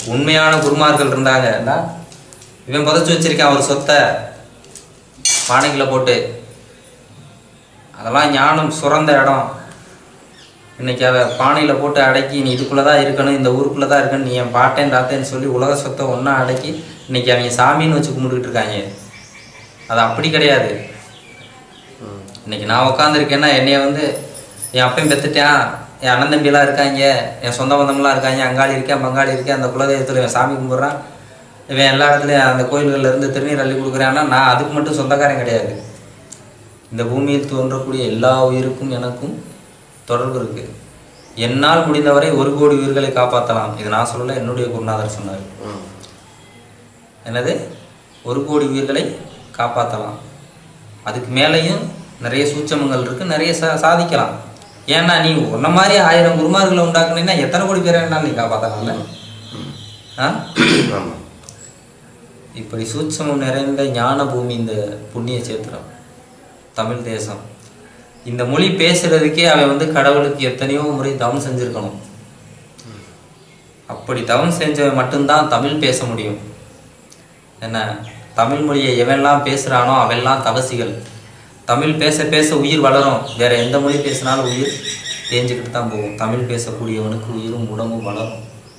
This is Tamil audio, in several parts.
உண்மையான குருமார்கள் இருந்தாங்க இந்தா, இவன் புதைச்சு வச்சிருக்கான் ஒரு சொத்தை பானைக்குள்ள போட்டு அதெல்லாம் ஞானம் சுரந்த இடம் இன்னைக்கு அதை பானையில் போட்டு அடக்கி நீ இதுக்குள்ளே தான் இருக்கணும் இந்த ஊருக்குள்ளே தான் இருக்கணும் நீ என் பாட்டேன் தாத்தேன்னு சொல்லி உலக சொத்தை ஒன்றா அடக்கி இன்னைக்கு அவங்க சாமின்னு வச்சு கும்பிட்டுக்கிட்டு இருக்காங்க அது அப்படி கிடையாது இன்னைக்கு நான் உட்காந்துருக்கேன்னா என்னைய வந்து என் அப்பையும் பெத்துட்டான் என் அண்ணன் தம்பியெல்லாம் இருக்காங்க என் சொந்த பந்தம்லாம் இருக்காங்க அங்காளி இருக்கேன் பங்காளி இருக்கேன் அந்த குலதெய்வத்தில் இவன் சாமி கும்பிட்றான் இவன் எல்லா இடத்துலையும் அந்த கோயில்கள்ல இருந்து திருநீர் அள்ளி கொடுக்குறான்னா நான் அதுக்கு மட்டும் சொந்தக்காரன் கிடையாது இந்த பூமியில் தோன்றக்கூடிய எல்லா உயிருக்கும் எனக்கும் தொடர்பு இருக்கு என்னால் முடிந்தவரை ஒரு கோடி உயிர்களை காப்பாற்றலாம் இது நான் சொல்லல என்னுடைய குருநாதர் சொன்னார் ம். என்னது ஒரு கோடி உயிர்களை காப்பாற்றலாம் அதுக்கு மேலேயும் நிறைய சூட்சமங்கள் இருக்கு நிறைய சா சாதிக்கலாம் ஏன்னா நீ உன்ன மாதிரி ஆயிரம் குருமார்களை உண்டாக்குனீங்கன்னா எத்தனை கோடி பேரை வேணாலும் நீ காப்பாற்றலாம்ல ஆ ஆமா இப்படி சூட்சமம் நிறைந்த ஞான பூமி இந்த புண்ணிய சேத்திரம் தமிழ் தேசம் இந்த மொழி பேசுறதுக்கே அவன் வந்து கடவுளுக்கு எத்தனையோ முறை தவம் செஞ்சிருக்கணும் அப்படி தவம் செஞ்சவன் மட்டும்தான் தமிழ் பேச முடியும் என்ன தமிழ் மொழியை எவன்லாம் பேசுறானோ அவெல்லாம் தவசிகள் தமிழ் பேச பேச உயிர் வளரும் வேற எந்த மொழி பேசினாலும் உயிர் தேஞ்சுக்கிட்டு தான் போகும் தமிழ் பேசக்கூடியவனுக்கு உயிரும் உடம்பும் வளரும்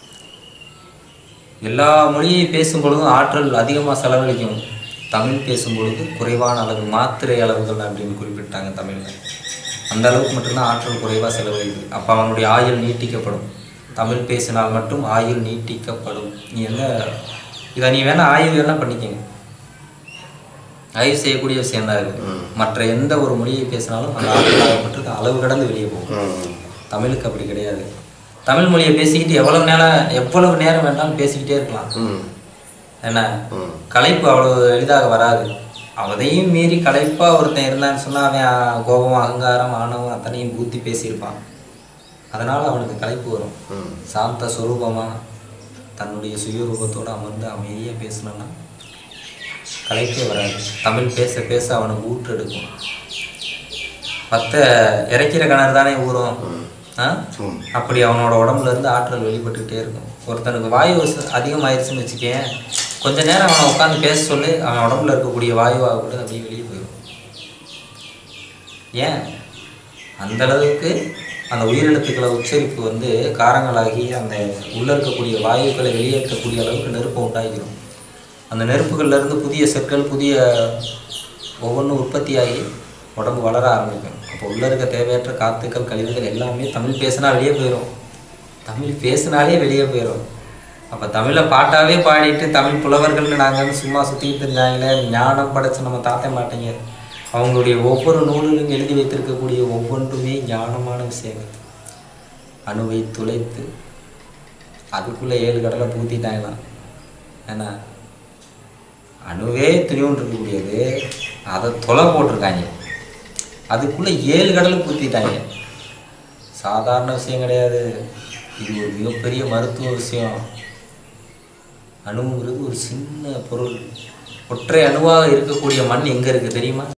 எல்லா மொழியை பேசும் பொழுதும் ஆற்றல் அதிகமாக செலவழிக்கும் தமிழ் பேசும் பொழுது குறைவான அளவு மாத்திரை அளவுகள் அப்படின்னு குறிப்பிட்டாங்க தமிழில் அந்த அளவுக்கு மட்டும்தான் ஆற்றல் குறைவாக செலவழிக்குது அப்போ அவனுடைய ஆயுள் நீட்டிக்கப்படும் தமிழ் பேசினால் மட்டும் ஆயுள் நீட்டிக்கப்படும் நீ என்ன இதை நீ வேணா ஆயுள் வேணா பண்ணிக்கங்க ஆய்வு செய்யக்கூடிய விஷயம் தான் இது மற்ற எந்த ஒரு மொழியை பேசினாலும் அந்த ஆற்றல் ஆகப்பட்டிருக்கு அளவு கடந்து வெளியே போகும் ம். தமிழுக்கு அப்படி கிடையாது தமிழ் மொழியை பேசிக்கிட்டு எவ்வளவு நேரம் எவ்வளவு நேரம் வேணாலும் பேசிக்கிட்டே இருக்கலாம் ம். என்ன ம். களைப்பு அவ்வளவு எளிதாக வராது அதையும் மீறி களைப்பா ஒருத்தன் இருந்தான்னு சொன்னா அவன் கோபம் அகங்காரம் ஆணவம் அத்தனையும் பூத்தி பேசியிருப்பான் அதனால அவனுக்கு களைப்பு வரும் ம். சாந்த சுரூபமா தன்னுடைய சுயரூபத்தோட அமர்ந்து அமைதியா பேசணும்னா களைப்பே வராது தமிழ் பேச பேச அவனுக்கு ஊற்று எடுக்கும் பத்த இறைக்கிற கிணறு தானே ஊறும் ஆ ம். அப்படி அவனோட உடம்புல இருந்து ஆற்றல் வெளிப்பட்டுக்கிட்டே இருக்கும் ஒருத்தனுக்கு வாயு வச- அதிகமாயிருச்சுன்னு வச்சுக்கேன் கொஞ்ச நேரம் அவனை உட்காந்து பேச சொல்லி அவன் உடம்புல இருக்கக்கூடிய வாயுவாக கூட அப்படியே வெளியே போயிடும் ஏன் அந்த அளவுக்கு அந்த உயிரெழுத்துக்களை உச்சரிப்பு வந்து காரங்களாகி அந்த உள்ள இருக்கக்கூடிய வாயுக்களை வெளியேற்றக்கூடிய அளவுக்கு நெருப்பை உண்டாகிடும் அந்த நெருப்புகள்ல இருந்து புதிய சொற்கள் புதிய ஒவ்வொன்றும் உற்பத்தியாகி உடம்பு வளர ஆரம்பிக்கும் அப்போ உள்ள இருக்க தேவையற்ற காத்துக்கள் கழிவுகள் எல்லாமே தமிழ் பேசினா வெளியே போயிடும் தமிழ் பேசினாலே வெளியே போயிடும் அப்போ தமிழை பாட்டாவே பாடிட்டு தமிழ் புலவர்கள்னு நாங்கள் வந்து சும்மா சுற்றிக்கிட்டு இருந்தாங்களே ஞானம் படைச்ச நம்ம தாத்த மாட்டீங்க அவங்களுடைய ஒவ்வொரு நூலிலும் எழுதி வைத்திருக்கக்கூடிய ஒவ்வொன்றுமே ஞானமான விஷயங்கள் அணுவை துளைத்து அதுக்குள்ளே ஏழு கடலை பூத்திட்டாங்களாம் ஏன்னா அணுவே துணிவுன்னு இருக்கக்கூடியது அதை தொலை போட்டிருக்காங்க அதுக்குள்ளே ஏழு கடலை பூத்திட்டாங்க சாதாரண விஷயம் கிடையாது இது ஒரு மிகப்பெரிய மருத்துவ விஷயம் அணுங்கிறது ஒரு சின்ன பொருள் ஒற்றை அணுவாக இருக்கக்கூடிய மண் எங்கே இருக்குது தெரியுமா